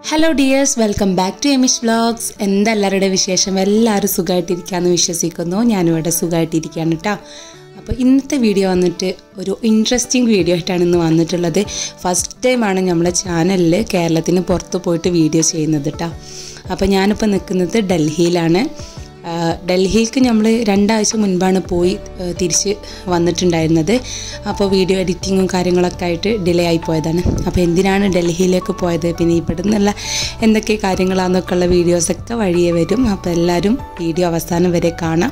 hello dears welcome back to Emish vlogs എന്താ എല്ലാവരുടെ വിശേഷം എല്ലാവരും സുഖമായിട്ടിരിക്കാമെന്ന് വിശ്വസിക്കുന്നു ഞാനിവിടെ സുഖമായിട്ടിരിക്കുകയാണ് കേട്ടോ അപ്പോൾ ഇന്നത്തെ വീഡിയോ വന്നിട്ട് ഒരു ഇൻട്രസ്റ്റിംഗ് വീഡിയോ ആയിട്ടാണ് ഇന്ന് വന്നിട്ടുള്ളത് ഫസ്റ്റ് ടൈമാണ് നമ്മളെ ചാനലിൽ കേരളത്തിന് പുറത്ത് പോയിട്ട് വീഡിയോ ചെയ്യുന്നത് കേട്ടോ അപ്പോൾ ഞാനിപ്പോൾ നിൽക്കുന്നത് ഡൽഹിയിലാണ് ആ, ഡൽഹിക്ക് നമ്മൾ രണ്ടാഴ്ച മുൻപാണ് പോയി ആ, തിരിച്ച് വന്നിട്ടുണ്ടായിരുന്നത് അപ്പോൾ വീഡിയോ എഡിറ്റിങ്ങും കാര്യങ്ങളൊക്കെ ആയിട്ട് ഡിലേ ആയി പോയതാണ് അപ്പോൾ എന്തിനാണ് ഡൽഹിയിലേക്ക് പോയത് പിന്നെ ഇവിടെ നിന്നുള്ള എന്തൊക്കെ കാര്യങ്ങളാണെന്നൊക്കെ ഉള്ള വീഡിയോസൊക്കെ വഴിയേ വരും അപ്പോൾ എല്ലാവരും വീഡിയോ അവസാനം വരെ കാണാം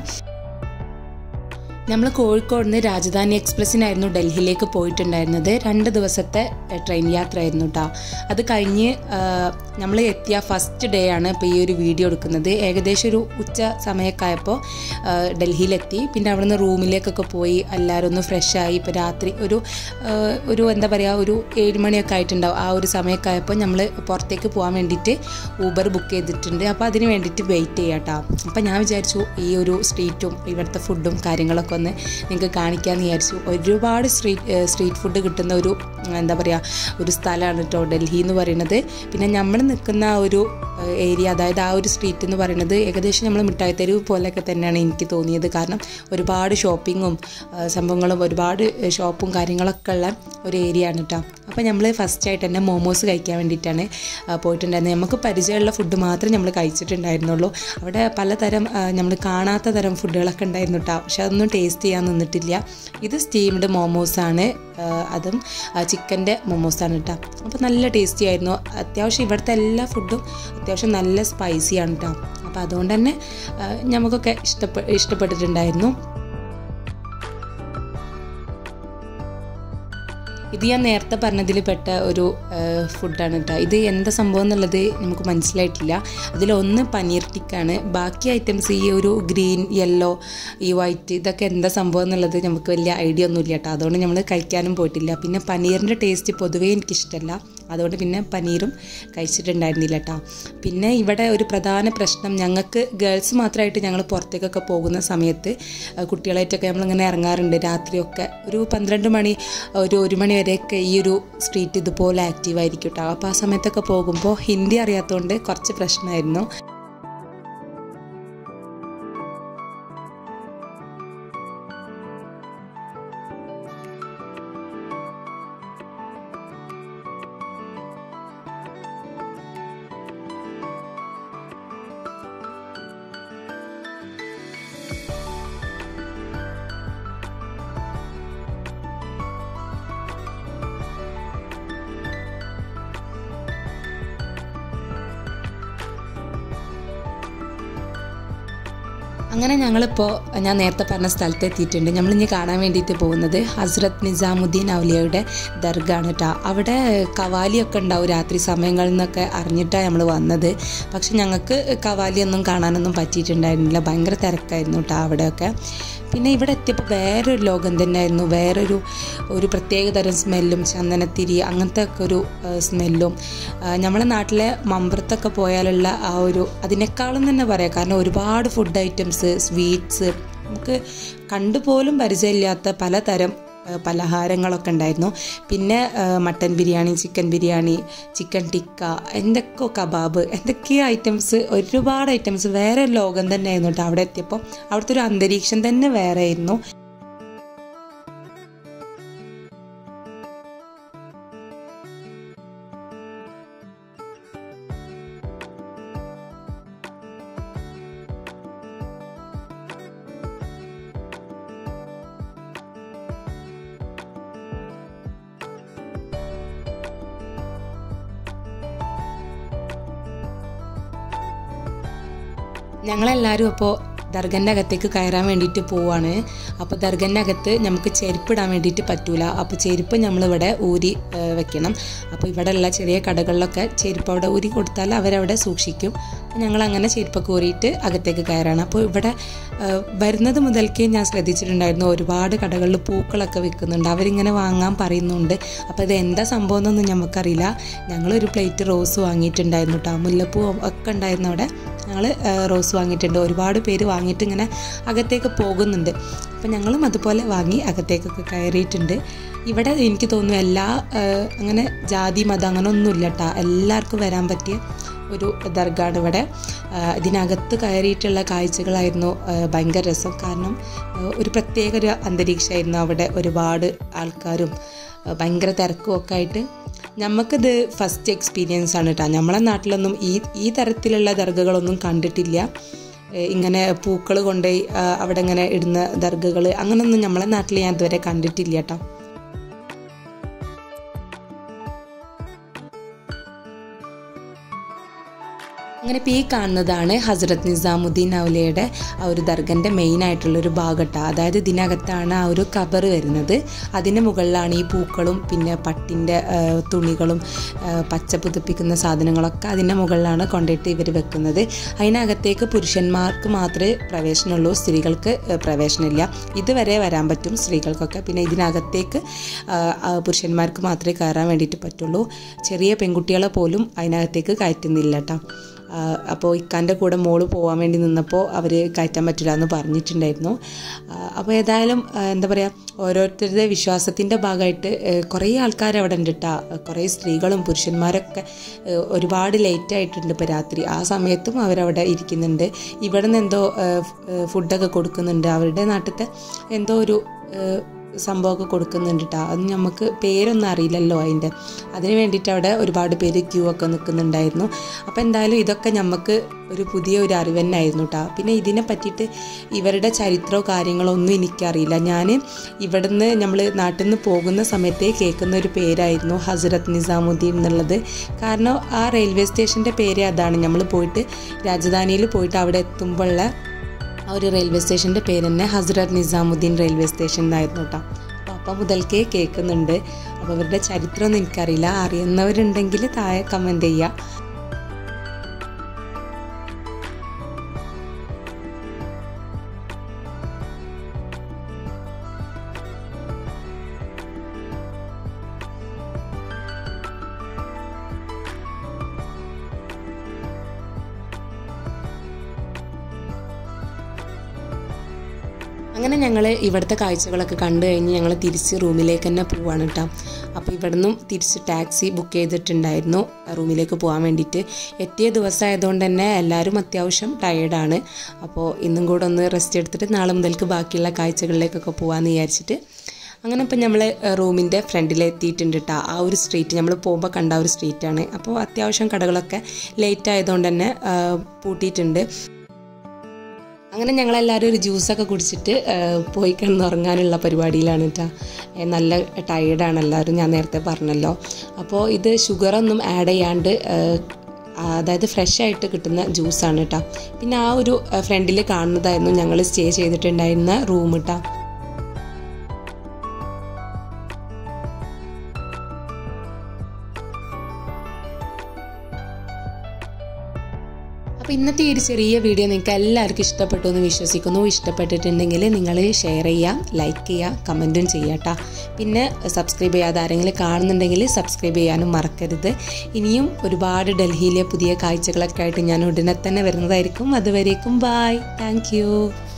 നമ്മൾ കോഴിക്കോട് നിന്ന് രാജധാനി എക്സ്പ്രസ്സിനായിരുന്നു ഡൽഹിയിലേക്ക് പോയിട്ടുണ്ടായിരുന്നത് രണ്ട് ദിവസത്തെ എഹ്, ട്രെയിൻ യാത്രയായിരുന്നു കേട്ടോ അത് കഴിഞ്ഞ് നമ്മൾ എത്തിയ ഫസ്റ്റ് ഡേ ആണ് ഇപ്പോൾ ഈ ഒരു വീഡിയോ എടുക്കുന്നത് ഏകദേശം ഒരു ഉച്ച സമയമൊക്കെ ഡൽഹിയിലെത്തി പിന്നെ അവിടുന്ന് റൂമിലേക്കൊക്കെ പോയി എല്ലാവരും ഒന്ന് ഫ്രഷായി ഇപ്പോൾ രാത്രി ഒരു ആ, ഒരു എന്താ പറയുക ഒരു ഏഴ് മണിയൊക്കെ ആയിട്ടുണ്ടാവും ആ ഒരു സമയമൊക്കെ ആയപ്പോൾ നമ്മൾ പുറത്തേക്ക് പോകാൻ വേണ്ടിയിട്ട് ഊബർ ബുക്ക് ചെയ്തിട്ടുണ്ട് അപ്പോൾ അതിന് വേണ്ടിയിട്ട് വെയിറ്റ് ചെയ്യാം കേട്ടോ അപ്പോൾ ഞാൻ വിചാരിച്ചു ഈ ഒരു സ്ട്രീറ്റും ഇവിടുത്തെ ഫുഡും കാര്യങ്ങളൊക്കെ ഒന്ന് നിങ്ങൾക്ക് കാണിക്കാമെന്ന് വിചാരിച്ചു ഒരുപാട് സ്ട്രീറ്റ് സ്ട്രീറ്റ് ഫുഡ് കിട്ടുന്ന ഒരു എന്താ പറയുക ഒരു സ്ഥലമാണ് കേട്ടോ ഡൽഹി എന്ന് പറയുന്നത് പിന്നെ നമ്മൾ നിൽക്കുന്ന ആ ഒരു ഏരിയ അതായത് ആ ഒരു സ്ട്രീറ്റ് എന്ന് പറയുന്നത് ഏകദേശം നമ്മൾ മിഠായി തെരുവ് പോലെയൊക്കെ തന്നെയാണ് എനിക്ക് തോന്നിയത് കാരണം ഒരുപാട് ഷോപ്പിങ്ങും സംഭവങ്ങളും ഒരുപാട് ഷോപ്പും കാര്യങ്ങളൊക്കെ ഉള്ള ഒരു ഏരിയ ആണ് കേട്ടോ അപ്പോൾ നമ്മൾ ഫസ്റ്റ് ആയിട്ട് തന്നെ മോമോസ് കഴിക്കാൻ വേണ്ടിയിട്ടാണ് ആ, പോയിട്ടുണ്ടായിരുന്നത് നമുക്ക് പരിചയമുള്ള ഫുഡ് മാത്രമേ നമ്മൾ കഴിച്ചിട്ടുണ്ടായിരുന്നുള്ളൂ അവിടെ പലതരം നമ്മൾ കാണാത്ത തരം ഫുഡുകളൊക്കെ ഉണ്ടായിരുന്നു കേട്ടോ പക്ഷെ അതൊന്നും ടേസ്റ്റ് ചെയ്യാൻ നിന്നിട്ടില്ല ഇത് സ്റ്റീംഡ് മോമോസാണ് അതും ചിക്കൻ്റെ മോമോസാണ് കേട്ടോ അപ്പോൾ നല്ല ടേസ്റ്റി ആയിരുന്നു അത്യാവശ്യം ഇവിടുത്തെ എല്ലാ ഫുഡും അത്യാവശ്യം നല്ല സ്പൈസിയാണ് കേട്ടോ അപ്പോൾ അതുകൊണ്ട് തന്നെ ആ, നമുക്കൊക്കെ ഇഷ്ടപ്പെ ഇഷ്ടപ്പെട്ടിട്ടുണ്ടായിരുന്നു ഇത് ഞാൻ നേരത്തെ പറഞ്ഞതിൽ പെട്ട ഒരു ഫുഡാണ് കേട്ടോ ഇത് എന്താ സംഭവം എന്നുള്ളത് നമുക്ക് മനസ്സിലായിട്ടില്ല അതിലൊന്ന് പനീർ ടിക്കാണ് ബാക്കി ഐറ്റംസ് ഈ ഒരു ഗ്രീൻ യെല്ലോ ഈ വൈറ്റ് ഇതൊക്കെ എന്താ സംഭവം എന്നുള്ളത് നമുക്ക് വലിയ ഐഡിയ ഒന്നുമില്ല കേട്ടോ അതുകൊണ്ട് നമ്മൾ കഴിക്കാനും പോയിട്ടില്ല പിന്നെ പനീറിൻ്റെ ടേസ്റ്റ് പൊതുവേ എനിക്കിഷ്ടമല്ല അതുകൊണ്ട് പിന്നെ പനീറും കഴിച്ചിട്ടുണ്ടായിരുന്നില്ല കേട്ടോ പിന്നെ ഇവിടെ ഒരു പ്രധാന പ്രശ്നം ഞങ്ങൾക്ക് ഗേൾസ് മാത്രമായിട്ട് ഞങ്ങൾ പുറത്തേക്കൊക്കെ പോകുന്ന സമയത്ത് ആ, കുട്ടികളായിട്ടൊക്കെ നമ്മളിങ്ങനെ ഇറങ്ങാറുണ്ട് രാത്രിയൊക്കെ ഒരു പന്ത്രണ്ട് മണി ഒരു ഒരു മണി വരെയൊക്കെ ഈ ഒരു സ്ട്രീറ്റ് ഇതുപോലെ ആക്റ്റീവ് ആയിരിക്കും കേട്ടോ അപ്പോൾ ആ സമയത്തൊക്കെ പോകുമ്പോൾ ഹിന്ദി അറിയാത്തതുകൊണ്ട് കുറച്ച് പ്രശ്നമായിരുന്നു അങ്ങനെ ഞങ്ങളിപ്പോൾ ഞാൻ നേരത്തെ പറഞ്ഞ സ്ഥലത്ത് എത്തിയിട്ടുണ്ട് നമ്മളിനി കാണാൻ വേണ്ടിയിട്ട് പോകുന്നത് ഹസ്രത്ത് നിസാമുദ്ദീൻ ഔലിയയുടെ ദർഗാണ് കേട്ടോ അവിടെ കവാലിയൊക്കെ ഉണ്ടാവും രാത്രി സമയങ്ങളിൽ നിന്നൊക്കെ അറിഞ്ഞിട്ടാണ് നമ്മൾ വന്നത് പക്ഷെ ഞങ്ങൾക്ക് കവാലിയൊന്നും കാണാനൊന്നും പറ്റിയിട്ടുണ്ടായിരുന്നില്ല ഭയങ്കര തിരക്കായിരുന്നു കേട്ടോ അവിടെയൊക്കെ പിന്നെ ഇവിടെ എത്തിയപ്പോൾ വേറൊരു ലോകം തന്നെയായിരുന്നു വേറൊരു ഒരു പ്രത്യേക തരം സ്മെല്ലും ചന്ദനത്തിരി അങ്ങനത്തെ ഒക്കെ ഒരു സ്മെല്ലും നമ്മളെ നാട്ടിലെ മമ്പറത്തൊക്കെ പോയാലുള്ള ആ ഒരു അതിനേക്കാളും തന്നെ പറയാം കാരണം ഒരുപാട് ഫുഡ് ഐറ്റംസ് സ്വീറ്റ്സ് നമുക്ക് കണ്ടുപോലും പരിചയമില്ലാത്ത പലതരം ആ, പലഹാരങ്ങളൊക്കെ ഉണ്ടായിരുന്നു പിന്നെ ആ, mutton biryani chicken biryani chicken tikka എന്തൊക്കെ കബാബ് എന്തൊക്കെയോ ഐറ്റംസ് ഒരുപാട് ഐറ്റംസ് വേറെ ഒരു ലോകം തന്നെയായിരുന്നു കേട്ടോ അവിടെ എത്തിയപ്പോൾ അവിടുത്തെ ഒരു അന്തരീക്ഷം തന്നെ വേറെ ആയിരുന്നു ഞങ്ങളെല്ലാവരും അപ്പോൾ ദർഗൻ്റെ അകത്തേക്ക് കയറാൻ വേണ്ടിയിട്ട് പോവാണ് അപ്പോൾ ദർഗൻ്റെ അകത്ത് നമുക്ക് ചെരുപ്പിടാൻ വേണ്ടിയിട്ട് പറ്റൂല അപ്പോൾ ചെരുപ്പ് നമ്മളിവിടെ ഊരി ഏഹ്, വെക്കണം അപ്പോൾ ഇവിടെയുള്ള ചെറിയ കടകളിലൊക്കെ ചെരുപ്പ് അവിടെ ഊരി കൊടുത്താൽ അവരവിടെ സൂക്ഷിക്കും ഞങ്ങൾ അങ്ങനെ ചെരുപ്പൊക്കെ ഊരിയിട്ട് അകത്തേക്ക് കയറാണ് അപ്പോൾ ഇവിടെ ആ, വരുന്നത് മുതൽക്കേ ഞാൻ ശ്രദ്ധിച്ചിട്ടുണ്ടായിരുന്നു ഒരുപാട് കടകളിൽ പൂക്കളൊക്കെ വിൽക്കുന്നുണ്ട് അവരിങ്ങനെ വാങ്ങാൻ പറയുന്നുണ്ട് അപ്പോൾ ഇത് എന്താ സംഭവം എന്നൊന്നും നമുക്കറിയില്ല ഞങ്ങളൊരു പ്ലേറ്റ് റോസ് വാങ്ങിയിട്ടുണ്ടായിരുന്നു കേട്ടോ മുല്ലപ്പൂ ഒക്കെ ഉണ്ടായിരുന്നു അവിടെ ഞങ്ങൾ റോസ് വാങ്ങിയിട്ടുണ്ട് ഒരുപാട് പേര് വാങ്ങിയിട്ട് ഇങ്ങനെ അകത്തേക്ക് പോകുന്നുണ്ട് അപ്പം ഞങ്ങളും അതുപോലെ വാങ്ങി അകത്തേക്കൊക്കെ കയറിയിട്ടുണ്ട് ഇവിടെ എനിക്ക് തോന്നുന്നു എല്ലാ ആ, അങ്ങനെ ജാതി മതം അങ്ങനെ ഒന്നുമില്ല കേട്ടോ എല്ലാവർക്കും വരാൻ പറ്റിയ ഒരു ദർഗാണ് ഇവിടെ ആ, ഇതിനകത്ത് കയറിയിട്ടുള്ള കാഴ്ചകളായിരുന്നു ആ, ഭയങ്കര രസം കാരണം ആ, ഒരു പ്രത്യേക ഒരു അന്തരീക്ഷമായിരുന്നു അവിടെ ഒരുപാട് ആൾക്കാരും ആ, ഭയങ്കര തിരക്കും ഒക്കെ ആയിട്ട് നമുക്കിത് ഫസ്റ്റ് എക്സ്പീരിയൻസ് ആണ് കേട്ടോ നമ്മളെ നാട്ടിലൊന്നും ഈ ഈ തരത്തിലുള്ള ദർഗകളൊന്നും കണ്ടിട്ടില്ല ഏ, ഇങ്ങനെ പൂക്കൾ കൊണ്ടുപോയി ആ, അവിടെ ഇങ്ങനെ ഇടുന്ന ദർഗകൾ അങ്ങനൊന്നും നമ്മളെ നാട്ടിൽ ഞാൻ ഇതുവരെ കണ്ടിട്ടില്ല കേട്ടോ അങ്ങനെ ഇപ്പോൾ ഈ കാണുന്നതാണ് ഹസ്രത്ത് നിസാമുദ്ദീൻ ഔലയുടെ ആ ഒരു ദർഗൻ്റെ മെയിൻ ആയിട്ടുള്ളൊരു ഭാഗട്ട അതായത് ഇതിനകത്താണ് ആ ഒരു കബർ വരുന്നത് അതിന് മുകളിലാണ് ഈ പൂക്കളും പിന്നെ പട്ടിൻ്റെ ആ, തുണികളും ആ, പച്ച പുതുപ്പിക്കുന്ന സാധനങ്ങളൊക്കെ അതിൻ്റെ മുകളിലാണ് കൊണ്ടിട്ട് ഇവർ വെക്കുന്നത് അതിനകത്തേക്ക് പുരുഷന്മാർക്ക് മാത്രമേ പ്രവേശനമുള്ളൂ സ്ത്രീകൾക്ക് ആ, പ്രവേശനമില്ല ഇതുവരെ വരാൻ പറ്റും സ്ത്രീകൾക്കൊക്കെ പിന്നെ ഇതിനകത്തേക്ക് ആ, ആ, പുരുഷന്മാർക്ക് മാത്രമേ കയറാൻ വേണ്ടിയിട്ട് പറ്റുള്ളൂ ചെറിയ പെൺകുട്ടികളെ പോലും അതിനകത്തേക്ക് കയറ്റുന്നില്ല കേട്ടോ അപ്പോൾ ഇക്കാൻ്റെ കൂടെ മോള് പോകാൻ വേണ്ടി നിന്നപ്പോൾ അവർ കയറ്റാൻ പറ്റില്ല എന്ന് പറഞ്ഞിട്ടുണ്ടായിരുന്നു ആ, അപ്പോൾ ഏതായാലും ആ, എന്താ പറയുക ഓരോരുത്തരുടെ വിശ്വാസത്തിൻ്റെ ഭാഗമായിട്ട് ഏ, കുറേ ആൾക്കാർ അവിടെ ഉണ്ട് കേട്ടോ കുറേ സ്ത്രീകളും പുരുഷന്മാരൊക്കെ ഏ, ഒരുപാട് ലേറ്റ് ആയിട്ടുണ്ട് ഇപ്പോൾ രാത്രി ആ സമയത്തും അവരവിടെ ഇരിക്കുന്നുണ്ട് ഇവിടെ നിന്ന് എന്തോ ഏ, ഫ്- ഏ, ഫുഡൊക്കെ കൊടുക്കുന്നുണ്ട് അവരുടെ നാട്ടിലത്തെ എന്തോ ഒരു ഏ, സംഭവമൊക്കെ കൊടുക്കുന്നുണ്ട് കേട്ടോ അത് നമുക്ക് പേരൊന്നും അറിയില്ലല്ലോ അതിൻ്റെ അതിന് വേണ്ടിയിട്ട് അവിടെ ഒരുപാട് പേര് ക്യൂ ഒക്കെ നിൽക്കുന്നുണ്ടായിരുന്നു അപ്പോൾ എന്തായാലും ഇതൊക്കെ നമുക്ക് ഒരു പുതിയ ഒരു അറിവ് തന്നെ ആയിരുന്നു കേട്ടോ പിന്നെ ഇതിനെ പറ്റിയിട്ട് ഇവരുടെ ചരിത്രമോ കാര്യങ്ങളോ ഒന്നും എനിക്കറിയില്ല ഞാൻ ഇവിടുന്ന് നമ്മൾ നാട്ടിൽ നിന്ന് പോകുന്ന സമയത്തേ കേൾക്കുന്ന ഒരു പേരായിരുന്നു ഹസ്രത്ത് നിസാമുദ്ദീൻ എന്നുള്ളത് കാരണം ആ റെയിൽവേ സ്റ്റേഷൻ്റെ പേര് അതാണ് നമ്മൾ പോയിട്ട് രാജധാനിയിൽ പോയിട്ട് അവിടെ എത്തുമ്പോഴുള്ള ആ ഒരു റെയിൽവേ സ്റ്റേഷൻ്റെ പേര് തന്നെ ഹസ്രത്ത് നിസാമുദ്ദീൻ റെയിൽവേ സ്റ്റേഷൻ എന്നായിരുന്നു കേട്ടോ അപ്പോൾ അപ്പം മുതൽക്കേ കേൾക്കുന്നുണ്ട് അപ്പോൾ അവരുടെ ചരിത്രമൊന്നും എനിക്കറിയില്ല അറിയുന്നവരുണ്ടെങ്കിൽ താഴെ കമൻറ്റ് ചെയ്യുക അങ്ങനെ ഞങ്ങൾ ഇവിടുത്തെ കാഴ്ചകളൊക്കെ കണ്ടു കഴിഞ്ഞ് ഞങ്ങൾ തിരിച്ച് റൂമിലേക്ക് തന്നെ പോവാണ് കേട്ടോ അപ്പോൾ ഇവിടെ നിന്നും തിരിച്ച് ടാക്സി ബുക്ക് ചെയ്തിട്ടുണ്ടായിരുന്നു റൂമിലേക്ക് പോകാൻ വേണ്ടിയിട്ട് എത്തിയ ദിവസമായതുകൊണ്ട് തന്നെ എല്ലാവരും അത്യാവശ്യം ടയേർഡാണ് അപ്പോൾ ഇന്നും കൂടെ ഒന്ന് റെസ്റ്റ് എടുത്തിട്ട് നാളെ മുതൽക്ക് ബാക്കിയുള്ള കാഴ്ചകളിലേക്കൊക്കെ പോകാമെന്ന് വിചാരിച്ചിട്ട് അങ്ങനെ ഇപ്പം നമ്മൾ റൂമിൻ്റെ ഫ്രണ്ടിൽ എത്തിയിട്ടുണ്ട് കേട്ടോ ആ ഒരു സ്ട്രീറ്റ് നമ്മൾ പോകുമ്പോൾ കണ്ട ആ ഒരു സ്ട്രീറ്റാണ് അപ്പോൾ അത്യാവശ്യം കടകളൊക്കെ ലേറ്റ് ആയതുകൊണ്ട് തന്നെ ആ, പൂട്ടിയിട്ടുണ്ട് അങ്ങനെ ഞങ്ങളെല്ലാവരും ഒരു ജ്യൂസൊക്കെ കുടിച്ചിട്ട് ആ, പോയി കിടന്നുറങ്ങാനുള്ള പരിപാടിയിലാണ് കേട്ടോ ഏ, നല്ല ടയേർഡാണ് എല്ലാവരും ഞാൻ നേരത്തെ പറഞ്ഞല്ലോ അപ്പോൾ ഇത് ഷുഗറൊന്നും ആഡ് ചെയ്യാണ്ട് ആ, അതായത് ഫ്രഷ് ആയിട്ട് കിട്ടുന്ന ജ്യൂസാണ് കേട്ടോ പിന്നെ ആ ഒരു ഫ്രണ്ടിൽ കാണുന്നതായിരുന്നു ഞങ്ങൾ സ്റ്റേ ചെയ്തിട്ടുണ്ടായിരുന്ന റൂം കേട്ടോ അപ്പോൾ ഇന്നത്തെ ഈ ഒരു ചെറിയ വീഡിയോ നിങ്ങൾക്ക് എല്ലാവർക്കും ഇഷ്ടപ്പെട്ടു എന്ന് വിശ്വസിക്കുന്നു ഇഷ്ടപ്പെട്ടിട്ടുണ്ടെങ്കിൽ നിങ്ങൾ ഷെയർ ചെയ്യുക ലൈക്ക് ചെയ്യുക കമൻറ്റും ചെയ്യുക കേട്ടോ പിന്നെ സബ്സ്ക്രൈബ് ചെയ്യാതെ ആരെങ്കിലും കാണുന്നുണ്ടെങ്കിൽ സബ്സ്ക്രൈബ് ചെയ്യാനും മറക്കരുത് ഇനിയും ഒരുപാട് ഡൽഹിയിലെ പുതിയ കാഴ്ചകളൊക്കെ ആയിട്ട് ഞാൻ ഉടനെ തന്നെ വരുന്നതായിരിക്കും അതുവരേക്കും ബായ് താങ്ക്